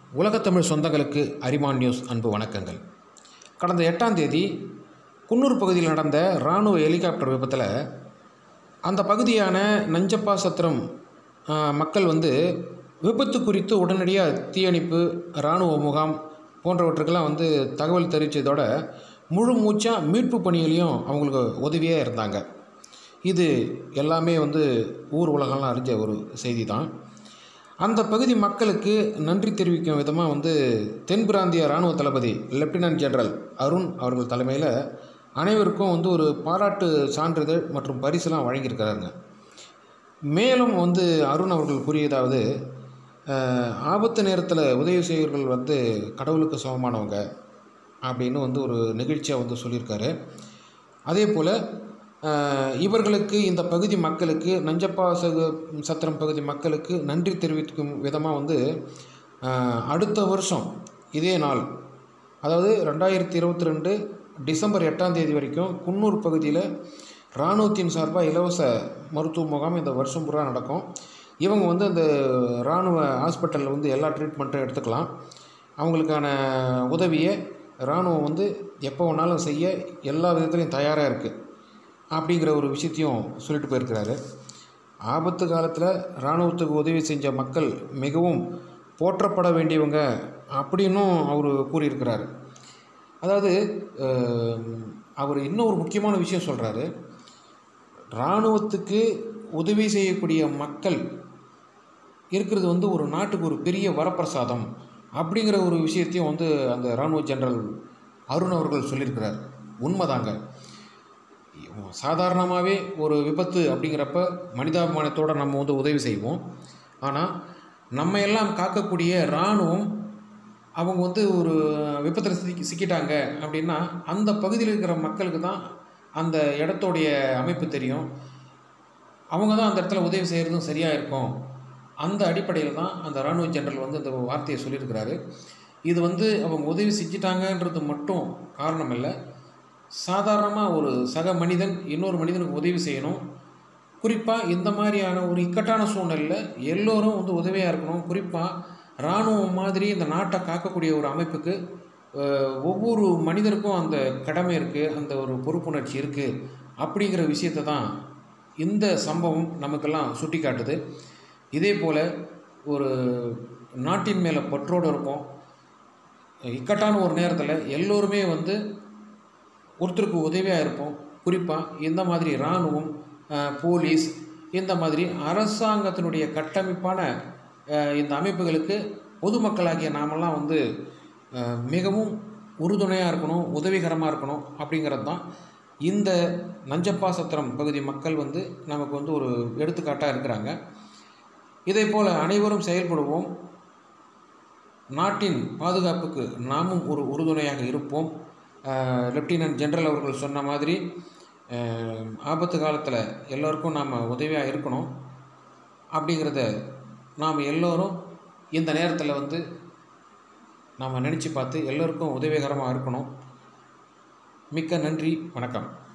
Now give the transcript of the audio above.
உலகத்தமிழ் சொந்தங்களுக்கு அரிமான் நியூஸ் அன்பு வணக்கங்கள் கடந்த எட்டாம் தேதி குன்னூர் பகுதியில் நடந்த இராணுவ ஹெலிகாப்டர் விபத்தில் அந்த பகுதியான நஞ்சப்பா சத்திரம் ஆ, மக்கள் வந்து விபத்து குறித்து உடனடியாக தீயணைப்பு இராணுவ முகாம் போன்றவற்றுக்கெல்லாம் வந்து தகவல் தெரிவித்ததோட முழு மூச்சாக மீட்பு பணியிலையும் அவங்களுக்கு உதவியாக இருந்தாங்க இது எல்லாமே வந்து ஊர் உலகம்லாம் அறிஞ்ச ஒரு செய்தி தான் அந்த பகுதி மக்களுக்கு நன்றி தெரிவிக்கும் விதமாக வந்து தென் பிராந்திய இராணுவ தளபதி லெப்டினன்ட் ஜெனரல் அருண் அவர்கள் தலைமையில் அனைவருக்கும் வந்து ஒரு பாராட்டு சான்றிதழ் மற்றும் பரிசுலாம் வழங்கியிருக்கிறாருங்க மேலும் வந்து அருண் அவர்கள் கூறியதாவது அஹ், ஆபத்து நேரத்தில் உதவி செய்வர்கள் வந்து கடவுளுக்கு சமமானவங்க அப்படின்னு வந்து ஒரு நிகழ்ச்சியாக வந்து சொல்லியிருக்காரு அதே போல் இவர்களுக்கு இந்த பகுதி மக்களுக்கு நஞ்சப்பா சகு சத்திரம் பகுதி மக்களுக்கு நன்றி தெரிவிக்கும் விதமாக வந்து அஹ், அடுத்த வருஷம் இதே நாள் அதாவது ரெண்டாயிரத்தி இருபத்தி ரெண்டு டிசம்பர் எட்டாம் தேதி வரைக்கும் குன்னூர் பகுதியில் இராணுவத்தின் சார்பாக இலவச மருத்துவ முகாம் இந்த வருஷம் பூரா நடக்கும் இவங்க வந்து அந்த இராணுவ ஹாஸ்பிட்டலில் வந்து எல்லா ட்ரீட்மெண்ட்டும் எடுத்துக்கலாம் அவங்களுக்கான உதவியை இராணுவம் வந்து எப்போ வேணாலும் செய்ய எல்லா விதத்துலையும் தயாராக இருக்குது அப்படிங்கிற ஒரு விஷயத்தையும் சொல்லிட்டு போயிருக்கிறாரு ஆபத்து காலத்தில் இராணுவத்துக்கு உதவி செஞ்ச மக்கள் மிகவும் போற்றப்பட வேண்டியவங்க அப்படின்னும் அவர் கூறியிருக்கிறாரு அதாவது அஹ், அவர் இன்னும் ஒரு முக்கியமான விஷயம் சொல்கிறாரு இராணுவத்துக்கு உதவி செய்யக்கூடிய மக்கள் இருக்கிறது வந்து ஒரு நாட்டுக்கு ஒரு பெரிய வரப்பிரசாதம் அப்படிங்கிற ஒரு விஷயத்தையும் வந்து அந்த இராணுவ ஜெனரல் அருண் அவர்கள் சொல்லியிருக்கிறார் உண்மைதாங்க சாதாரணமாகவே ஒரு விபத்து அப்படிங்கிறப்ப மனிதாபிமானத்தோடு நம்ம வந்து உதவி செய்வோம் ஆனால் நம்ம எல்லாம் காக்கக்கூடிய இராணுவம் அவங்க வந்து ஒரு விபத்தில் சிக்கி சிக்கிட்டாங்க அப்படின்னா அந்த பகுதியில் இருக்கிற மக்களுக்கு தான் அந்த இடத்தோடைய அமைப்பு தெரியும் அவங்க தான் அந்த இடத்துல உதவி செய்கிறதும் சரியாக இருக்கும் அந்த அடிப்படையில் தான் அந்த இராணுவ ஜெனரல் வந்து இந்த வார்த்தையை சொல்லியிருக்கிறாரு இது வந்து அவங்க உதவி செஞ்சிட்டாங்கன்றது மட்டும் காரணம் இல்லை சாதாரணமாக ஒரு சக மனிதன் இன்னொரு மனிதனுக்கு உதவி செய்யணும் குறிப்பாக இந்த மாதிரியான ஒரு இக்கட்டான சூழ்நிலையில் எல்லோரும் வந்து உதவியாக இருக்கணும் குறிப்பாக இராணுவம் மாதிரி இந்த நாட்டை காக்கக்கூடிய ஒரு அமைப்புக்கு அஹ், ஒவ்வொரு மனிதருக்கும் அந்த கடமை இருக்குது அந்த ஒரு பொறுப்புணர்ச்சி இருக்குது அப்படிங்கிற விஷயத்தை தான் இந்த சம்பவம் நமக்கெல்லாம் சுட்டி காட்டுது இதே போல் ஒரு நாட்டின் மேலே பற்றோடு இருப்போம் இக்கட்டான ஒரு நேரத்தில் எல்லோருமே வந்து ஒருத்தருக்கு உதவியாக இருப்போம் குறிப்பாக இந்த மாதிரி இராணுவம் அஹ், போலீஸ் இந்த மாதிரி அரசாங்கத்தினுடைய கட்டமைப்பான அஹ், இந்த அமைப்புகளுக்கு பொதுமக்களாகிய நாமெல்லாம் வந்து அஹ், மிகவும் உறுதுணையாக இருக்கணும் உதவிகரமாக இருக்கணும் அப்படிங்கிறது தான் இந்த நஞ்சப்பா சத்திரம் பகுதி மக்கள் வந்து நமக்கு வந்து ஒரு எடுத்துக்காட்டாக இருக்கிறாங்க இதே போல் அனைவரும் செயல்படுவோம் நாட்டின் பாதுகாப்புக்கு நாமும் ஒரு உறுதுணையாக இருப்போம் அஹ், லெப்டினன்ட் ஜெனரல் அவர்கள் சொன்ன மாதிரி அஹ், ஆபத்து காலத்தில் எல்லோருக்கும் நாம் உதவியாக இருக்கணும் அப்படிங்கிறத நாம் எல்லோரும் இந்த நேரத்தில் வந்து நாம் நினச்சி பார்த்து எல்லோருக்கும் உதவிகரமாக இருக்கணும் மிக்க நன்றி வணக்கம்